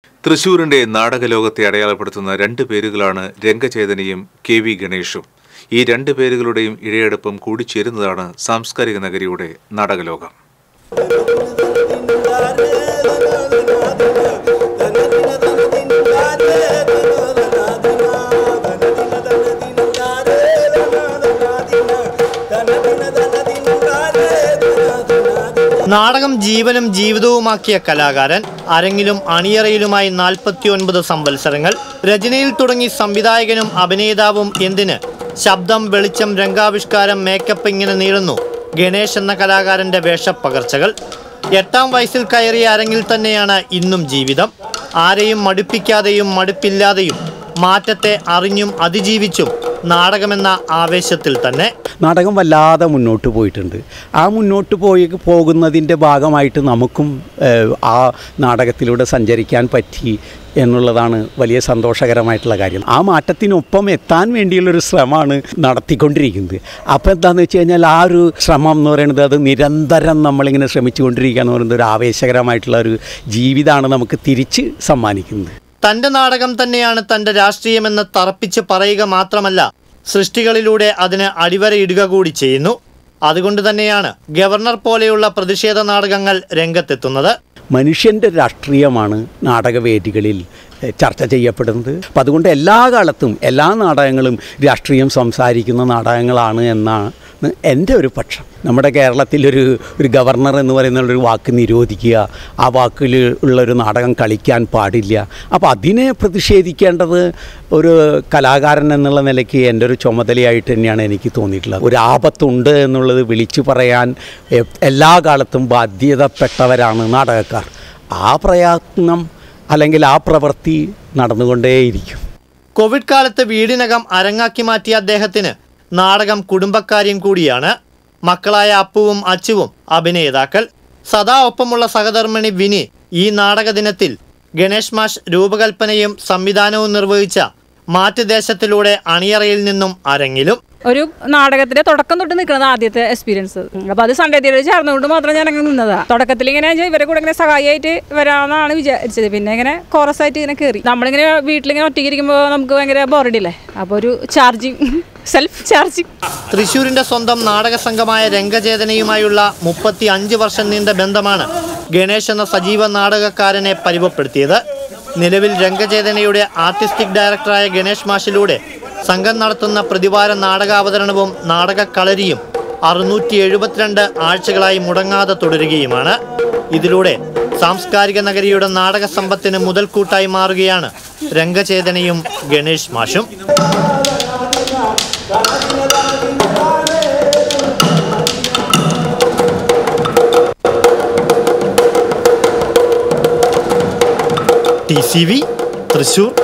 തൃശൂരിന്റെ നാടകലോകത്തെ അടയാളപ്പെടുത്തുന്ന രണ്ട് പേരുകളാണ് രംഗചേതനയും K V ഗണേഷും ഈ രണ്ട് പേരുകളുടെയും ഇഴയെടുപ്പം കൂടിച്ചേരുന്നതാണ് സാംസ്കാരിക നഗരിയുടെ നാടകലോകം നാടകം ജീവനും ജീവിതവുമാക്കിയ കലാകാരൻ അരങ്ങിലും അണിയറയിലുമായി നാൽപ്പത്തിയൊൻപത് സംവത്സരങ്ങൾ രചനയിൽ തുടങ്ങി സംവിധായകനും അഭിനേതാവും എന്തിന് ശബ്ദം വെളിച്ചം രംഗാവിഷ്കാരം മേക്കപ്പ് ഇങ്ങനെ നീളുന്നു ഗണേഷ് എന്ന കലാകാരന്റെ വേഷപ്പകർച്ചകൾ എട്ടാം വയസ്സിൽ കയറിയ അരങ്ങിൽ തന്നെയാണ് ഇന്നും ജീവിതം ആരെയും മടുപ്പിക്കാതെയും മടുപ്പില്ലാതെയും മാറ്റത്തെ അറിഞ്ഞും അതിജീവിച്ചും നാടകമെന്ന ആവേശത്തിൽ തന്നെ നാടകം വല്ലാതെ മുന്നോട്ട് പോയിട്ടുണ്ട് ആ മുന്നോട്ട് പോയി പോകുന്നതിൻ്റെ ഭാഗമായിട്ട് നമുക്കും ഏഹ്, ആ നാടകത്തിലൂടെ സഞ്ചരിക്കാൻ പറ്റി എന്നുള്ളതാണ് വലിയ സന്തോഷകരമായിട്ടുള്ള കാര്യം ആ മാറ്റത്തിനൊപ്പം എത്താൻ വേണ്ടിയുള്ളൊരു ശ്രമമാണ് നടത്തിക്കൊണ്ടിരിക്കുന്നത് അപ്പോൾ എന്താണെന്ന് വെച്ച് കഴിഞ്ഞാൽ ആ ഒരു ശ്രമം എന്ന് പറയുന്നത് അത് നിരന്തരം നമ്മളിങ്ങനെ ശ്രമിച്ചുകൊണ്ടിരിക്കുക എന്ന് പറയുന്നത് ഒരു ആവേശകരമായിട്ടുള്ള ഒരു ജീവിതമാണ് നമുക്ക് തിരിച്ച് സമ്മാനിക്കുന്നത് തന്റെ നാടകം തന്നെയാണ് തന്റെ രാഷ്ട്രീയമെന്ന് തറപ്പിച്ച് പറയുക മാത്രമല്ല സൃഷ്ടികളിലൂടെ അതിന് അടിവരയിടുക കൂടി ചെയ്യുന്നു അതുകൊണ്ട് തന്നെയാണ് ഗവർണർ പോലെയുള്ള പ്രതിഷേധ നാടകങ്ങൾ രംഗത്തെത്തുന്നത് മനുഷ്യൻ്റെ രാഷ്ട്രീയമാണ് നാടകവേദികളിൽ എഹ്, ചർച്ച ചെയ്യപ്പെടുന്നത് അപ്പം അതുകൊണ്ട് എല്ലാ കാലത്തും എല്ലാ നാടകങ്ങളും രാഷ്ട്രീയം സംസാരിക്കുന്ന നാടകങ്ങളാണ് എന്നാണ് എൻ്റെ ഒരു പക്ഷം നമ്മുടെ കേരളത്തിലൊരു ഒരു ഗവർണർ എന്ന് പറയുന്ന ഒരു വാക്ക് നിരോധിക്കുക ആ വാക്കിൽ ഉള്ളൊരു നാടകം കളിക്കാൻ പാടില്ല അപ്പോൾ അതിനെ പ്രതിഷേധിക്കേണ്ടത് ഒരു കലാകാരൻ എന്നുള്ള നിലയ്ക്ക് എൻ്റെ ഒരു ചുമതലയായിട്ട് തന്നെയാണ് എനിക്ക് തോന്നിയിട്ടുള്ളത് ഒരു ആപത്തുണ്ട് എന്നുള്ളത് വിളിച്ചു പറയാൻ എ- എല്ലാ കാലത്തും ബാധ്യതപ്പെട്ടവരാണ് നാടകക്കാർ ആ പ്രയത്നം അല്ലെങ്കിൽ ആ പ്രവൃത്തി നടന്നുകൊണ്ടേയിരിക്കും കോവിഡ് കാലത്ത് വീടിനകം അരങ്ങാക്കി മാറ്റിയ അദ്ദേഹത്തിന് നാടകം കുടുംബക്കാര്യം കൂടിയാണ് മക്കളായ അപ്പുവും അച്ചുവും അഭിനേതാക്കൾ സദാ ഒപ്പമുള്ള സഹധർമ്മിണി വിനി ഈ നാടക ദിനത്തിൽ ഗണേഷ് മാഷ് രൂപകൽപ്പനയും സംവിധാനവും നിർവഹിച്ച മാറ്റുദേശത്തിലൂടെ അണിയറയിൽ നിന്നും അരങ്ങിലും ഒരു നാടകത്തിന്റെ തുടക്കം തൊട്ട് നിൽക്കുന്നത് ആദ്യത്തെ എക്സ്പീരിയൻസ് അപ്പൊ അത് സൺഡേ തിയേറ്ററിൽ ചേർന്നുകൊണ്ട് മാത്രം ഞാൻ അങ്ങനെ നിന്നതാ തുടക്കത്തിൽ ഇങ്ങനെ ഞാൻ ഇവരെ കൂടെ ഇങ്ങനെ സഹായിയായിട്ട് വരാമെന്നാണ് വിചാരിച്ചത് പിന്നെ ഇങ്ങനെ കോറസ് ആയിട്ട് ഇങ്ങനെ കയറി നമ്മളിങ്ങനെ വീട്ടിലിങ്ങനെ ഒറ്റയ്ക്ക് ഇരിക്കുമ്പോൾ നമുക്ക് ഭയങ്കര ബോറടില്ലേ അപ്പോൾ ഒരു ചാർജിങ് സെൽഫ് ചാർജിങ് തൃശൂരിന്റെ സ്വന്തം നാടക സംഘമായ രംഗചേതനയുമായുള്ള മുപ്പത്തി അഞ്ച് വർഷം നീണ്ട ബന്ധമാണ് ഗണേഷ് എന്ന സജീവ നാടകക്കാരനെ പരിവപ്പെടുത്തിയത് നിലവിൽ രംഗചേതനയുടെ ആർട്ടിസ്റ്റിക് ഡയറക്ടറായ ഗണേഷ് മാഷിലൂടെ സംഘം നടത്തുന്ന പ്രതിവാര നാടകാവതരണവും നാടക കളരിയും അറുന്നൂറ്റി എഴുപത്തിരണ്ട് ആഴ്ചകളായി മുടങ്ങാതെ തുടരുകയുമാണ് ഇതിലൂടെ സാംസ്കാരിക നഗരിയുടെ നാടക സമ്പത്തിന് മുതൽക്കൂട്ടായി മാറുകയാണ് രംഗചേതനയും ഗണേഷ് മാഷും ടി സി വി തൃശൂർ